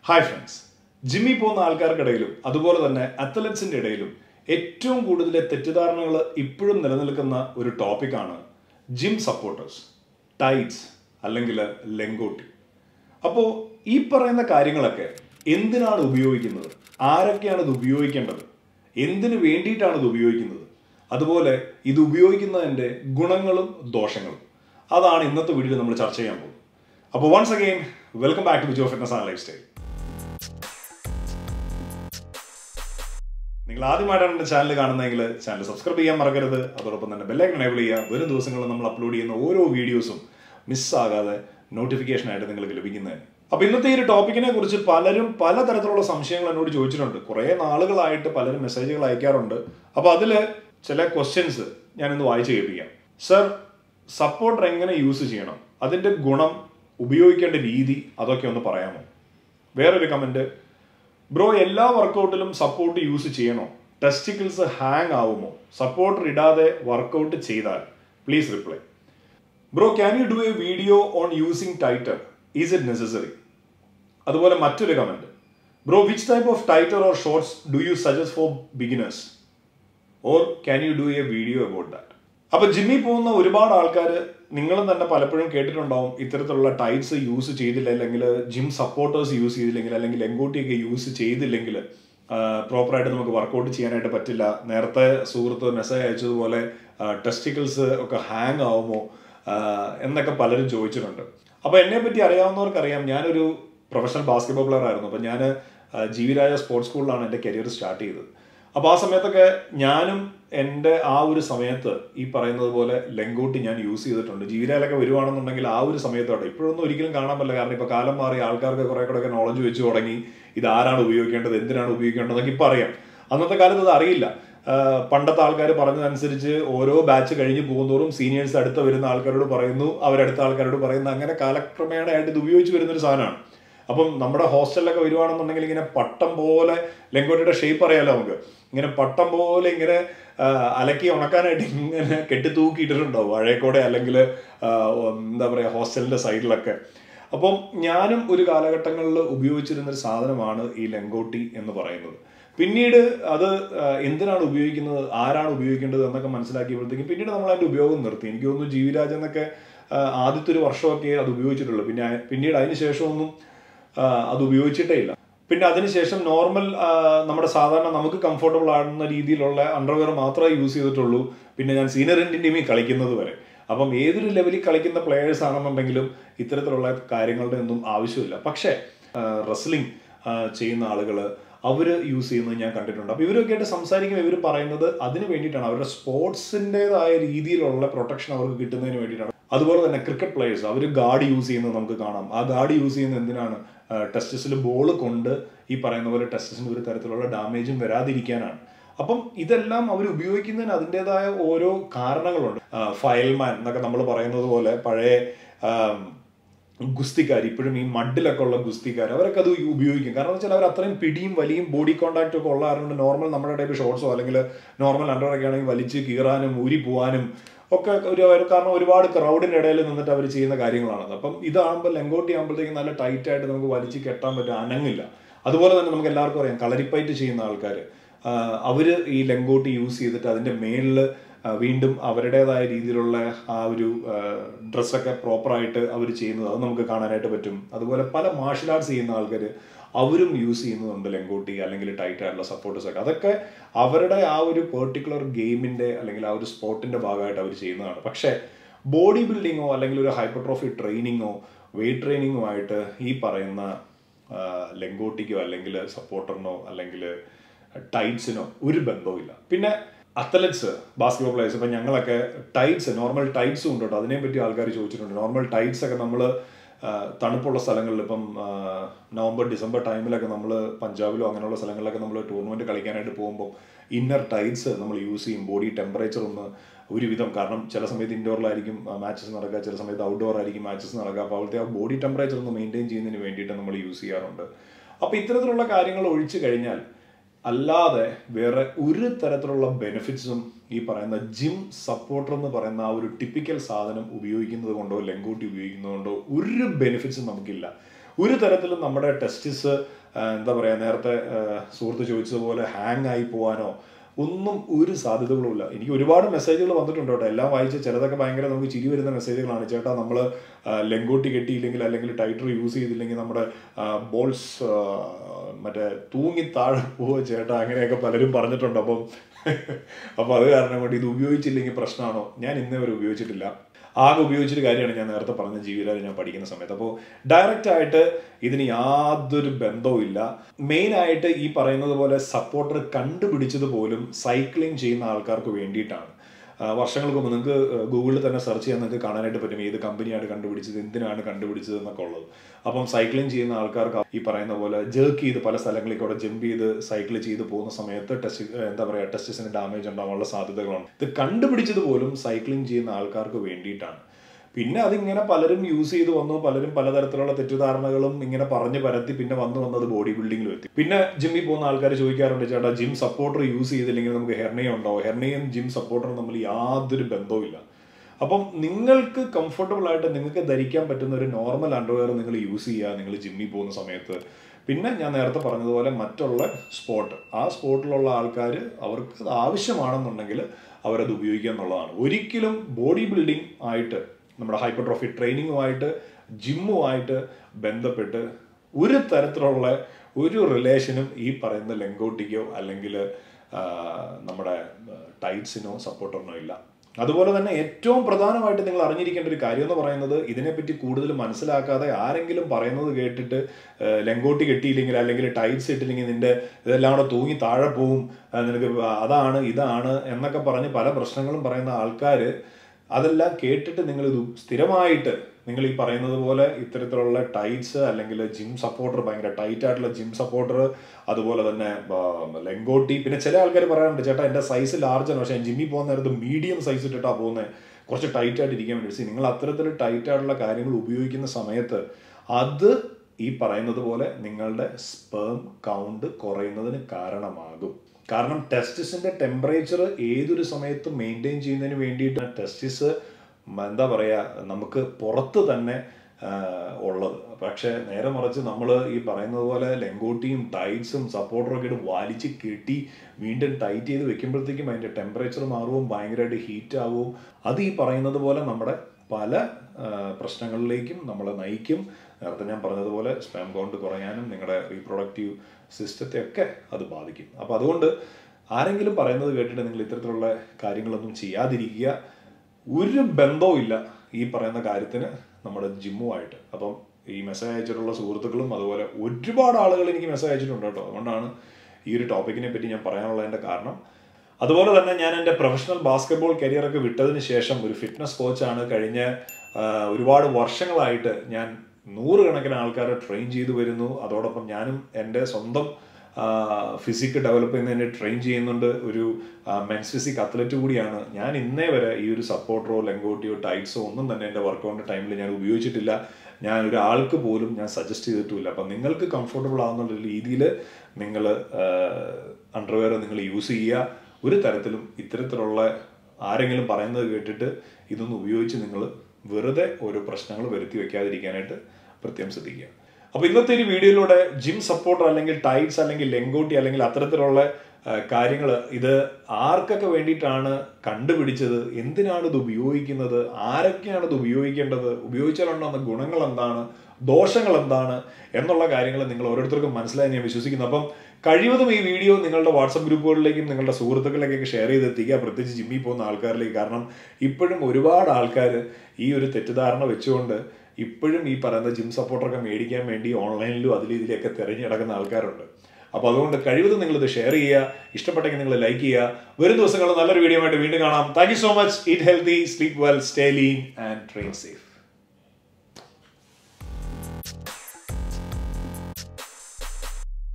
hi friends ജിമ്മിൽ പോകുന്ന ആൾക്കാർക്കിടയിലും അതുപോലെ തന്നെ അത്ലറ്റ്സിന്റെ ഇടയിലും ഏറ്റവും കൂടുതൽ തെറ്റിദ്ധാരണകൾ ഇപ്പോഴും നിലനിൽക്കുന്ന ഒരു ടോപ്പിക്കാണ് ജിം സപ്പോർട്ടേഴ്സ് ടൈറ്റ്സ് അല്ലെങ്കിൽ ലെങ്കോട്ടി അപ്പോൾ ഈ പറയുന്ന കാര്യങ്ങളൊക്കെ എന്തിനാണ് ഉപയോഗിക്കുന്നത് ആരൊക്കെയാണ് ഇത് ഉപയോഗിക്കേണ്ടത് എന്തിനു വേണ്ടിയിട്ടാണ് ഇത് ഉപയോഗിക്കുന്നത് അതുപോലെ ഇത് ഉപയോഗിക്കുന്നതിൻ്റെ ഗുണങ്ങളും ദോഷങ്ങളും അതാണ് ഇന്നത്തെ വീഡിയോയിൽ നമ്മൾ ചർച്ച ചെയ്യാൻ പോകുന്നത് അപ്പോൾ once again welcome back to Vijo fitness and life style നിങ്ങൾ ആദ്യമായിട്ടാണ് എൻ്റെ ചാനൽ കാണുന്നതെങ്കിൽ ചാനൽ സബ്സ്ക്രൈബ് ചെയ്യാൻ മറക്കരുത് അതോടൊപ്പം തന്നെ ബെല്ലൈക്കൺ എനേബിൾ ചെയ്യുക വരും ദിവസങ്ങളിൽ നമ്മൾ അപ്ലോഡ് ചെയ്യുന്ന ഓരോ വീഡിയോസും മിസ്സാകാതെ നോട്ടിഫിക്കേഷൻ ആയിട്ട് നിങ്ങൾക്ക് ലഭിക്കുന്നതിന് അപ്പൊ ഇന്നത്തെ ഈ ഒരു ടോപ്പിക്കിനെ കുറിച്ച് പലരും പലതരത്തിലുള്ള സംശയങ്ങൾ എന്നോട് ചോദിച്ചിട്ടുണ്ട് കുറേ നാളുകളായിട്ട് പലരും മെസ്സേജുകൾ അയക്കാറുണ്ട് അപ്പൊ അതിൽ ചില ക്വസ്റ്റ്യൻസ് ഞാൻ ഇന്ന് വായിച്ചു കേൾപ്പിക്കാം സർ സപ്പോർട്ടർ എങ്ങനെ യൂസ് ചെയ്യണം അതിന്റെ ഗുണം ഉപയോഗിക്കേണ്ട രീതി അതൊക്കെ ഒന്ന് പറയാമോ വേറൊരു കമന്റ് ബ്രോ എല്ലാ വർക്കൗട്ടിലും സപ്പോർട്ട് യൂസ് ചെയ്യണോ ടെസ്റ്റിക്കിൾസ് ഹാങ് ആവുമോ സപ്പോർട്ടർ ഇടാതെ വർക്കൗട്ട് ചെയ്താൽ please reply bro can you do a video on using tighter is it necessary അതുപോലെ മറ്റൊരു comment bro which type of tighter or shorts do you suggest for beginners or can you do a video about that അപ്പൊ ജിമ്മിൽ പോകുന്ന ഒരുപാട് ആൾക്കാർ നിങ്ങളും തന്നെ പലപ്പോഴും കേട്ടിട്ടുണ്ടാവും ഇത്തരത്തിലുള്ള ടൈറ്റ്സ് യൂസ് ചെയ്തില്ല അല്ലെങ്കിൽ ജിം സപ്പോർട്ടേഴ്സ് യൂസ് ചെയ്തില്ലെങ്കിൽ അല്ലെങ്കിൽ ലെങ്കോട്ടിയൊക്കെ യൂസ് ചെയ്തില്ലെങ്കിൽ പ്രോപ്പറായിട്ട് നമുക്ക് വർക്കൗട്ട് ചെയ്യാനായിട്ട് പറ്റില്ല നേരത്തെ സുഹൃത്ത് മെസ്സേജ് അയച്ചതുപോലെ ടെസ്റ്റിക്കിൾസ് ഒക്കെ ഹാങ് ആവുമോ എന്നൊക്കെ പലരും ചോദിച്ചിട്ടുണ്ട് അപ്പൊ എന്നെ പറ്റി അറിയാവുന്നവർക്കറിയാം ഞാനൊരു പ്രൊഫഷണൽ ബാസ്കറ്റ്ബോൾ പ്ലെയർ ആയിരുന്നു അപ്പൊ ഞാൻ ജീവിരാജ സ്പോർട്സ് സ്കൂളിലാണ് എൻ്റെ കരിയർ സ്റ്റാർട്ട് ചെയ്തത് അപ്പോൾ ആ സമയത്തൊക്കെ ഞാനും എൻ്റെ ആ ഒരു സമയത്ത് ഈ പറയുന്നത് പോലെ ലെങ്കോട്ടി ഞാൻ യൂസ് ചെയ്തിട്ടുണ്ട് ജീവിരാലൊക്കെ വരുവാണെന്നുണ്ടെങ്കിൽ ആ ഒരു സമയത്തോടെ ഇപ്പോഴൊന്നും ഒരിക്കലും കാണാൻ പറ്റില്ല കാരണം ഇപ്പോൾ കാലം മാറി ആൾക്കാർക്ക് കുറെ കൂടെ നോളജ് വെച്ച് തുടങ്ങി ഇത് ആരാണ് ഉപയോഗിക്കേണ്ടത് എന്തിനാണ് ഉപയോഗിക്കേണ്ടതെന്നൊക്കെ ഇപ്പം അറിയാം അന്നത്തെ കാലത്ത് അത് അറിയില്ല പണ്ടത്തെ ആൾക്കാർ പറഞ്ഞതനുസരിച്ച് ഓരോ ബാച്ച് കഴിഞ്ഞ് പോകുന്തോറും സീനിയേഴ്സ് അടുത്ത് വരുന്ന ആൾക്കാരോട് പറയുന്നു അവരടുത്ത ആൾക്കാരോട് പറയുന്നു അങ്ങനെ കാലക്രമേണയായിട്ട് ഇത് ഉപയോഗിച്ച് വരുന്നൊരു സാധനമാണ് അപ്പം നമ്മുടെ ഹോസ്റ്റലിലൊക്കെ വരുവാണെന്നുണ്ടെങ്കിൽ ഇങ്ങനെ പട്ടം പോലെ ലെങ്കോട്ടിയുടെ ഷേപ്പ് അറിയാലോ നമുക്ക് ഇങ്ങനെ പട്ടം പോലെ ഇങ്ങനെ അലക്കി ഉണക്കാനായിട്ട് ഇങ്ങനെ കെട്ടി തൂക്കിയിട്ടിട്ടുണ്ടാവും വാഴയക്കോടെ അല്ലെങ്കിൽ എന്താ പറയുക ഹോസ്റ്റലിന്റെ സൈഡിലൊക്കെ അപ്പം ഞാനും ഒരു കാലഘട്ടങ്ങളിൽ ഉപയോഗിച്ചിരുന്ന ഒരു സാധനമാണ് ഈ ലെങ്കോട്ടി എന്ന് പറയുന്നത് പിന്നീട് അത് എന്തിനാണ് ഉപയോഗിക്കുന്നത് ആരാണ് ഉപയോഗിക്കേണ്ടത് എന്നൊക്കെ മനസ്സിലാക്കിയപ്പോഴത്തേക്കും പിന്നീട് നമ്മൾ അതിന്റെ ഉപയോഗം നിർത്തി എനിക്ക് തോന്നുന്നു ജീവിരാജ് എന്നൊക്കെ ആദ്യത്തെ ഒരു വർഷമൊക്കെ അത് ഉപയോഗിച്ചിട്ടുള്ളൂ പിന്നെ പിന്നീട് അതിന് ശേഷമൊന്നും അത് ഉപയോഗിച്ചിട്ടേ ഇല്ല പിന്നെ അതിനുശേഷം നോർമൽ നമ്മുടെ സാധാരണ നമുക്ക് കംഫർട്ടബിൾ ആകുന്ന രീതിയിലുള്ള അണ്ടർവെയർ മാത്രമേ യൂസ് ചെയ്തിട്ടുള്ളൂ പിന്നെ ഞാൻ സീനിയർ ഇന്ത്യൻ ടീമിൽ കളിക്കുന്നത് വരെ അപ്പം ഏതൊരു ലെവലിൽ കളിക്കുന്ന പ്ലെയേഴ്സ് ആണെന്നുണ്ടെങ്കിലും ഇത്തരത്തിലുള്ള കാര്യങ്ങളുടെ ഒന്നും ആവശ്യമില്ല പക്ഷേ റെസ്ലിംഗ് ചെയ്യുന്ന ആളുകൾ അവർ യൂസ് ചെയ്യുന്നത് ഞാൻ കണ്ടിട്ടുണ്ട് അപ്പോൾ ഇവരൊക്കെ ആയിട്ട് സംസാരിക്കുമ്പോൾ ഇവർ പറയുന്നത് അതിന് വേണ്ടിയിട്ടാണ് അവരുടെ സ്പോർട്സിൻ്റെതായ രീതിയിലുള്ള പ്രൊട്ടക്ഷൻ അവർക്ക് കിട്ടുന്നതിന് വേണ്ടിയിട്ടാണ് അതുപോലെ തന്നെ ക്രിക്കറ്റ് പ്ലേയേഴ്സ് അവർ ഗാർഡ് യൂസ് ചെയ്യുന്നത് നമുക്ക് കാണാം ആ ഗാർഡ് യൂസ് ചെയ്യുന്നത് എന്തിനാണ് ടെസ്റ്റസിൽ ബോൾ കൊണ്ട് ഈ പറയുന്ന പോലെ ടെസ്റ്റസിന് ഒരു തരത്തിലുള്ള ഡാമേജും വരാതിരിക്കാനാണ് അപ്പം ഇതെല്ലാം അവർ ഉപയോഗിക്കുന്നതിന് അതിൻ്റെതായ ഓരോ കാരണങ്ങളുണ്ട് ഫയൽമാൻ എന്നൊക്കെ നമ്മൾ പറയുന്നത് പോലെ പഴയ ഗുസ്തിക്കാർ ഇപ്പോഴും ഈ മഡിലൊക്കെ ഉള്ള ഗുസ്തിക്കാർ അവരൊക്കെ അത് ഉപയോഗിക്കും കാരണം വെച്ചാൽ അവർ അത്രയും പിടിയും വലിയും ബോഡി കോണ്ടാക്റ്റും ഒക്കെ ഉള്ള കാരണം നോർമൽ നമ്മുടെ ടൈപ്പ് ഷോർട്സോ അല്ലെങ്കിൽ നോർമൽ അണ്ടറൊക്കെ ആണെങ്കിൽ വലിച്ച് കീറാനും ഊരി പോകാനും ഒക്കെ ഒരു കാരണം ഒരുപാട് ക്രൗഡിന്റെ ഇടയിൽ നിന്നിട്ട് അവർ ചെയ്യുന്ന കാര്യങ്ങളാണ് അപ്പം ഇതാകുമ്പോൾ ലെങ്കോട്ടി ആകുമ്പോഴത്തേക്കും നല്ല ടൈറ്റ് ആയിട്ട് നമുക്ക് വലിച്ച് കെട്ടാൻ പറ്റും അനങ്ങില്ല അതുപോലെ തന്നെ നമുക്ക് എല്ലാവർക്കും അറിയാം കളരിപ്പയറ്റ് ചെയ്യുന്ന ആൾക്കാർ അവർ ഈ ലെങ്കോട്ടി യൂസ് ചെയ്തിട്ട് അതിന്റെ മേളിൽ വീണ്ടും അവരുടേതായ രീതിയിലുള്ള ആ ഒരു ഡ്രസ്സൊക്കെ പ്രോപ്പറായിട്ട് അവർ ചെയ്യുന്നത് അത് നമുക്ക് കാണാനായിട്ട് പറ്റും അതുപോലെ പല മാർഷൽ ആർട്സ് ചെയ്യുന്ന ആൾക്കാർ അവരും യൂസ് ചെയ്യുന്നുണ്ട് ലെങ്കോട്ടി അല്ലെങ്കിൽ ടൈറ്റ് ആയിട്ടുള്ള സപ്പോർട്ടേഴ്സ് ഒക്കെ അതൊക്കെ അവരുടെ ആ ഒരു പെർട്ടിക്കുലർ ഗെയിമിന്റെ അല്ലെങ്കിൽ ആ ഒരു സ്പോർട്ടിന്റെ ഭാഗമായിട്ട് അവർ ചെയ്യുന്നതാണ് പക്ഷേ ബോഡി ബിൽഡിങ്ങോ അല്ലെങ്കിൽ ഒരു ഹൈപ്പർട്രോഫി ട്രെയിനിങ്ങോ വെയിറ്റ് ട്രെയിനിങ്ങോ ആയിട്ട് ഈ പറയുന്ന ലെങ്കോട്ടിക്കോ അല്ലെങ്കിൽ സപ്പോർട്ടറിനോ അല്ലെങ്കിൽ ടൈറ്റ്സിനോ ഒരു ബന്ധവുമില്ല പിന്നെ അത്ലറ്റ്സ് ബാസ്കറ്റ്ബോൾ പ്ലേയേഴ്സ് ഇപ്പം ഞങ്ങളൊക്കെ ടൈറ്റ്സ് നോർമൽ ടൈറ്റ്സും ഉണ്ട് കേട്ടോ അതിനെപ്പറ്റി ആൾക്കാർ ചോദിച്ചിട്ടുണ്ട് നോർമൽ ടൈറ്റ്സ് ഒക്കെ നമ്മൾ തണുപ്പുള്ള സ്ഥലങ്ങളിൽ ഇപ്പം നവംബർ ഡിസംബർ ടൈമിലൊക്കെ നമ്മൾ പഞ്ചാബിലോ അങ്ങനെയുള്ള സ്ഥലങ്ങളിലൊക്കെ നമ്മൾ ടൂർണമെന്റ് കളിക്കാനായിട്ട് പോകുമ്പോൾ ഇന്നർ ടൈറ്റ്സ് നമ്മൾ യൂസ് ചെയ്യും ബോഡി ടെമ്പറേച്ചർ ഒന്ന് ഒരുവിധം കാരണം ചില സമയത്ത് ഇൻഡോറിലായിരിക്കും മാച്ചസ് നടക്കുക ചില സമയത്ത് ഔട്ട്ഡോർ ആയിരിക്കും മാച്ചസ് നടക്കുക അപ്പോൾ അവിടുത്തെ ആ ബോഡി ടെമ്പറേച്ചർ ഒന്ന് മെയിൻറ്റെയിൻ ചെയ്യുന്നതിന് വേണ്ടിയിട്ട് നമ്മൾ യൂസ് ചെയ്യാറുണ്ട് അപ്പോൾ ഇത്തരത്തിലുള്ള കാര്യങ്ങൾ ഒഴിച്ചു കഴിഞ്ഞാൽ അല്ലാതെ വേറെ ഒരു തരത്തിലുള്ള ബെനിഫിറ്റ്സും ഈ പറയുന്ന ജിം സപ്പോർട്ടർ എന്ന് പറയുന്ന ആ ഒരു ടിപ്പിക്കൽ സാധനം ഉപയോഗിക്കുന്നത് കൊണ്ടോ ലെങ്കോട്ടി ഉപയോഗിക്കുന്നത് കൊണ്ടോ ഒരു ബെനിഫിറ്റ്സും നമുക്കില്ല ഒരു തരത്തിലും നമ്മുടെ ടെസ്റ്റിസ് എന്താ പറയുക നേരത്തെ ആ, സുഹൃത്ത് ചോദിച്ചതുപോലെ ഹാങ് ആയി പോകാനോ ഒന്നും ഒരു സാധ്യതകളുമില്ല എനിക്ക് ഒരുപാട് മെസ്സേജുകൾ വന്നിട്ടുണ്ട് കേട്ടോ എല്ലാം വായിച്ച് ചിലതൊക്കെ ഭയങ്കര നമുക്ക് ചിരി വരുന്ന മെസ്സേജുകളാണ് ചേട്ടാ നമ്മൾ ലെങ്കോട്ടി കെട്ടിയില്ലെങ്കിൽ അല്ലെങ്കിൽ ടൈറ്റർ യൂസ് ചെയ്തില്ലെങ്കിൽ നമ്മുടെ ബോൾസ് മറ്റേ തൂങ്ങി താഴെ പോവുക ചേട്ടാ അങ്ങനെയൊക്കെ പലരും പറഞ്ഞിട്ടുണ്ട് അപ്പം അപ്പോൾ അത് കാരണം കൊണ്ട് ഇത് ഉപയോഗിച്ചില്ലെങ്കിൽ പ്രശ്നമാണോ ഞാൻ ഇന്നേ വരെ ഉപയോഗിച്ചിട്ടില്ല ആകെ ഉപയോഗിച്ചൊരു കാര്യമാണ് ഞാൻ നേരത്തെ പറഞ്ഞ ജീവിതം ഞാൻ പഠിക്കുന്ന സമയത്ത് അപ്പോൾ ഡയറക്റ്റ് ആയിട്ട് ഇതിന് യാതൊരു ബന്ധവും ഇല്ല മെയിൻ ആയിട്ട് ഈ പറയുന്നത് പോലെ സപ്പോർട്ടർ കണ്ടുപിടിച്ചത് പോലും സൈക്ലിംഗ് ചെയ്യുന്ന ആൾക്കാർക്ക് വേണ്ടിയിട്ടാണ് ആ, വർഷങ്ങൾക്ക് മുമ്പ് നിങ്ങൾക്ക് ഗൂഗിളിൽ തന്നെ സെർച്ച് ചെയ്യാൻ നിങ്ങൾക്ക് കാണാനായിട്ട് പറ്റും ഏത് കമ്പനിയാണ് കണ്ടുപിടിച്ചത് എന്തിനാണ് കണ്ടുപിടിച്ചത് എന്നൊക്കെ ഉള്ളത് അപ്പം സൈക്ലിംഗ് ചെയ്യുന്ന ആൾക്കാർക്ക് ഈ പറയുന്ന പോലെ ജേർക്ക് ചെയ്ത് പല സ്ഥലങ്ങളിലേക്കൂടെ ജമ്പ് ചെയ്ത് സൈക്കിൾ ചെയ്ത് പോകുന്ന സമയത്ത് ടെസ്റ്റ് എന്താ പറയുക ടെസ്റ്റിസിന് ഡാമേജ് ഉണ്ടാവാനുള്ള സാധ്യതകളുണ്ട് ഇത് കണ്ടുപിടിച്ചത് പോലും സൈക്ലിംഗ് ചെയ്യുന്ന ആൾക്കാർക്ക് വേണ്ടിയിട്ടാണ് പിന്നെ അതിങ്ങനെ പലരും യൂസ് ചെയ്ത് വന്നു പലരും പലതരത്തിലുള്ള തെറ്റിദ്ധാരണകളും ഇങ്ങനെ പറഞ്ഞു പരത്തി പിന്നെ വന്നു വന്നത് ബോഡി ബിൽഡിങ്ങിൽ എത്തി പിന്നെ ജിമ്മിൽ പോകുന്ന ആൾക്കാർ ചോദിക്കാറുണ്ട് ചേട്ടാ ജിം സപ്പോർട്ടർ യൂസ് ചെയ്തില്ലെങ്കിൽ നമുക്ക് ഹെർണിയ ഉണ്ടോ ഹെർണിയും ജിം സപ്പോർട്ടറും തമ്മിൽ യാതൊരു ബന്ധവുമില്ല അപ്പം നിങ്ങൾക്ക് കംഫർട്ടബിൾ ആയിട്ട് നിങ്ങൾക്ക് ധരിക്കാൻ പറ്റുന്ന ഒരു നോർമൽ അണ്ടർവെയർ നിങ്ങൾ യൂസ് ചെയ്യുക നിങ്ങൾ ജിമ്മിൽ പോകുന്ന സമയത്ത് പിന്നെ ഞാൻ നേരത്തെ പറഞ്ഞതുപോലെ മറ്റുള്ള സ്പോട്ട് ആ സ്പോട്ടിലുള്ള ആൾക്കാർ അവർക്ക് അത് ആവശ്യമാണെന്നുണ്ടെങ്കിൽ അവരത് ഉപയോഗിക്കുക എന്നുള്ളതാണ് ഒരിക്കലും ബോഡി ബിൽഡിംഗ് ആയിട്ട് നമ്മുടെ ഹൈപ്പർട്രോഫി ട്രെയിനിങ്ങുമായിട്ട് ജിമ്മുമായിട്ട് ബന്ധപ്പെട്ട് ഒരു തരത്തിലുള്ള ഒരു റിലേഷനും ഈ പറയുന്ന ലെങ്കോട്ടിക്കോ അല്ലെങ്കിൽ നമ്മുടെ ടൈറ്റ്സിനോ സപ്പോർട്ടറിനോ ഇല്ല അതുപോലെ തന്നെ ഏറ്റവും പ്രധാനമായിട്ട് നിങ്ങൾ അറിഞ്ഞിരിക്കേണ്ട ഒരു കാര്യം എന്ന് പറയുന്നത് ഇതിനെപ്പറ്റി കൂടുതൽ മനസ്സിലാക്കാതെ ആരെങ്കിലും പറയുന്നത് കേട്ടിട്ട് ആ, ലെങ്കോട്ടി കെട്ടിയില്ലെങ്കിൽ അല്ലെങ്കിൽ ടൈറ്റ്സ് ഇട്ടില്ലെങ്കിൽ നിന്റെ ഇതെല്ലാം കൂടെ തൂങ്ങി താഴെ പോവും ആ, നിനക്ക് അതാണ് ഇതാണ് എന്നൊക്കെ പറഞ്ഞ് പല പ്രശ്നങ്ങളും പറയുന്ന ആൾക്കാർ അതെല്ലാം കേട്ടിട്ട് നിങ്ങൾ ഇത് സ്ഥിരമായിട്ട് നിങ്ങൾ ഈ പറയുന്നത് പോലെ ഇത്തരത്തിലുള്ള ടൈറ്റ്സ് അല്ലെങ്കിൽ ജിം സപ്പോർട്ടർ ഭയങ്കര ടൈറ്റ് ആയിട്ടുള്ള ജിം സപ്പോർട്ടർ അതുപോലെ തന്നെ ലെങ്കോട്ടി പിന്നെ ചില ആൾക്കാർ പറയാറുണ്ട് ചേട്ടാ എൻ്റെ സൈസ് ലാർജ് ആണ് പക്ഷേ ഞാൻ ജിമ്മിൽ പോകുന്ന നേരത്ത് മീഡിയം സൈസ് ഇട്ടിട്ടാണ് പോകുന്നത് കുറച്ച് ടൈറ്റ് ആയിട്ട് ഇരിക്കാൻ വേണ്ടി See, നിങ്ങൾ അത്തരത്തിൽ ടൈറ്റ് ആയിട്ടുള്ള കാര്യങ്ങൾ ഉപയോഗിക്കുന്ന സമയത്ത് അത് ഈ പറയുന്നത് പോലെ നിങ്ങളുടെ സ്പേം കൗണ്ട് കുറയുന്നതിന് കാരണമാകും കാരണം ടെസ്റ്റിസിന്റെ ടെമ്പറേച്ചർ ഏതൊരു സമയത്തും മെയിൻറ്റെയിൻ ചെയ്യുന്നതിന് വേണ്ടിയിട്ട് ടെസ്റ്റിസ് എന്താ പറയുക നമുക്ക് പുറത്ത് തന്നെ ആ, ഉള്ളത് പക്ഷേ നേരെ മറിച്ച് നമ്മൾ ഈ പറയുന്നത് പോലെ ലെങ്കോട്ടിയും ടൈറ്റ്സും സപ്പോർട്ടറും ഒക്കെ ഇട്ട് വലിച്ച് കെട്ടി വീണ്ടും ടൈറ്റ് ചെയ്ത് വെക്കുമ്പോഴത്തേക്കും അതിൻ്റെ ടെമ്പറേച്ചർ മാറുകയും ഭയങ്കരമായിട്ട് ഹീറ്റ് ആവുകയും അത് ഈ പറയുന്നത് പോലെ നമ്മുടെ പല ആ, പ്രശ്നങ്ങളിലേക്കും നമ്മളെ നയിക്കും നേരത്തെ ഞാൻ പറഞ്ഞതുപോലെ സ്പാം കൗണ്ട് കുറയാനും നിങ്ങളുടെ റീപ്രൊഡക്റ്റീവ് സിസ്റ്റത്തെ ഒക്കെ അത് ബാധിക്കും അപ്പോൾ അതുകൊണ്ട് ആരെങ്കിലും പറയുന്നത് കേട്ടിട്ട് നിങ്ങൾ ഇത്തരത്തിലുള്ള കാര്യങ്ങളൊന്നും ചെയ്യാതിരിക്കുക ഒരു ബന്ധവും ഇല്ല ഈ പറയുന്ന കാര്യത്തിന് നമ്മുടെ ജിമ്മുമായിട്ട് അപ്പം ഈ മെസ്സേജ് അയച്ചിട്ടുള്ള സുഹൃത്തുക്കളും അതുപോലെ ഒരുപാട് ആളുകൾ എനിക്ക് മെസ്സേജ് അയച്ചിട്ടുണ്ട് കേട്ടോ അതുകൊണ്ടാണ് ഈ ഒരു ടോപ്പിക്കിനെ പറ്റി ഞാൻ പറയാനുള്ളതിൻ്റെ കാരണം അതുപോലെ തന്നെ ഞാൻ എൻ്റെ പ്രൊഫഷണൽ ബാസ്കറ്റ്ബോൾ കരിയറൊക്കെ വിട്ടതിന് ശേഷം ഒരു ഫിറ്റ്നസ് കോച്ചാണ് കഴിഞ്ഞ ആ, ഒരുപാട് വർഷങ്ങളായിട്ട് ഞാൻ നൂറുകണക്കിന് ആൾക്കാരെ ട്രെയിൻ ചെയ്തു വരുന്നു അതോടൊപ്പം ഞാനും എൻ്റെ സ്വന്തം ഫിസിക് ഡെവലപ്പ് ചെയ്യുന്നതിന് ട്രെയിൻ ചെയ്യുന്നുണ്ട് ഒരു മെൻസ് ഫിസിക് അത്ലറ്റ് കൂടിയാണ് ഞാൻ ഇന്നേ വരെ ഈ ഒരു സപ്പോർട്ടറോ ലെങ്കോട്ടിയോ ടൈറ്റ്സോ ഒന്നും തന്നെ എൻ്റെ വർക്കൗണ്ട് ടൈമിൽ ഞാൻ ഉപയോഗിച്ചിട്ടില്ല ഞാൻ ഒരാൾക്ക് പോലും ഞാൻ സജസ്റ്റ് ചെയ്തിട്ടുമില്ല അപ്പം നിങ്ങൾക്ക് കംഫർട്ടബിൾ ആവുന്ന രീതിയിൽ നിങ്ങൾ അണ്ടർവെയർ നിങ്ങൾ യൂസ് ചെയ്യുക ഒരു തരത്തിലും ഇത്തരത്തിലുള്ള ആരെങ്കിലും പറയുന്നത് കേട്ടിട്ട് ഇതൊന്നും ഉപയോഗിച്ച് നിങ്ങൾ വെറുതെ ഓരോ പ്രശ്നങ്ങൾ വരുത്തി വെക്കാതിരിക്കാനായിട്ട് പ്രത്യേകം ശ്രദ്ധിക്കുക അപ്പോൾ ഇന്നത്തെ ഒരു വീഡിയോയിലൂടെ ജിം സപ്പോർട്ടർ അല്ലെങ്കിൽ ടൈറ്റ്സ് അല്ലെങ്കിൽ ലെങ്കോട്ടി അല്ലെങ്കിൽ അത്തരത്തിലുള്ള കാര്യങ്ങൾ ഇത് ആർക്കൊക്കെ വേണ്ടിയിട്ടാണ് കണ്ടുപിടിച്ചത് എന്തിനാണ് ഇത് ഉപയോഗിക്കുന്നത് ആരൊക്കെയാണ് ഇത് ഉപയോഗിക്കേണ്ടത് ഉപയോഗിച്ചാലുണ്ടാകുന്ന ഗുണങ്ങൾ എന്താണ് ദോഷങ്ങൾ എന്താണ് എന്നുള്ള കാര്യങ്ങൾ നിങ്ങൾ ഓരോരുത്തർക്കും മനസ്സിലായി ഞാൻ വിശ്വസിക്കുന്നു അപ്പം കഴിവതും ഈ വീഡിയോ നിങ്ങളുടെ വാട്സപ്പ് ഗ്രൂപ്പുകളിലേക്കും നിങ്ങളുടെ സുഹൃത്തുക്കളിലേക്കൊക്കെ ഷെയർ ചെയ്തെത്തിക്കുക പ്രത്യേകിച്ച് ജിമ്മിൽ പോകുന്ന ആൾക്കാരിലേക്ക് കാരണം ഇപ്പോഴും ഒരുപാട് ആൾക്കാർ ഈ ഒരു തെറ്റിദ്ധാരണ വെച്ചുകൊണ്ട് ഇപ്പോഴും ഈ പറയുന്ന ജിം സപ്പോർട്ടറൊക്കെ മേടിക്കാൻ വേണ്ടി ഓൺലൈനിലും അതിലും ഇതിലൊക്കെ തിരഞ്ഞു നടക്കുന്ന ആൾക്കാരുണ്ട് അപ്പോൾ അതുകൊണ്ട് കഴിവതും നിങ്ങൾ ഇത് ഷെയർ ചെയ്യുക ഇഷ്ടപ്പെട്ടെങ്കിൽ നിങ്ങൾ ലൈക്ക് ചെയ്യുക വരും ദിവസങ്ങളിൽ നല്ലൊരു വീഡിയോ ആയിട്ട് വീണ്ടും കാണാം thank you so much eat healthy sleep well stay lean and train safe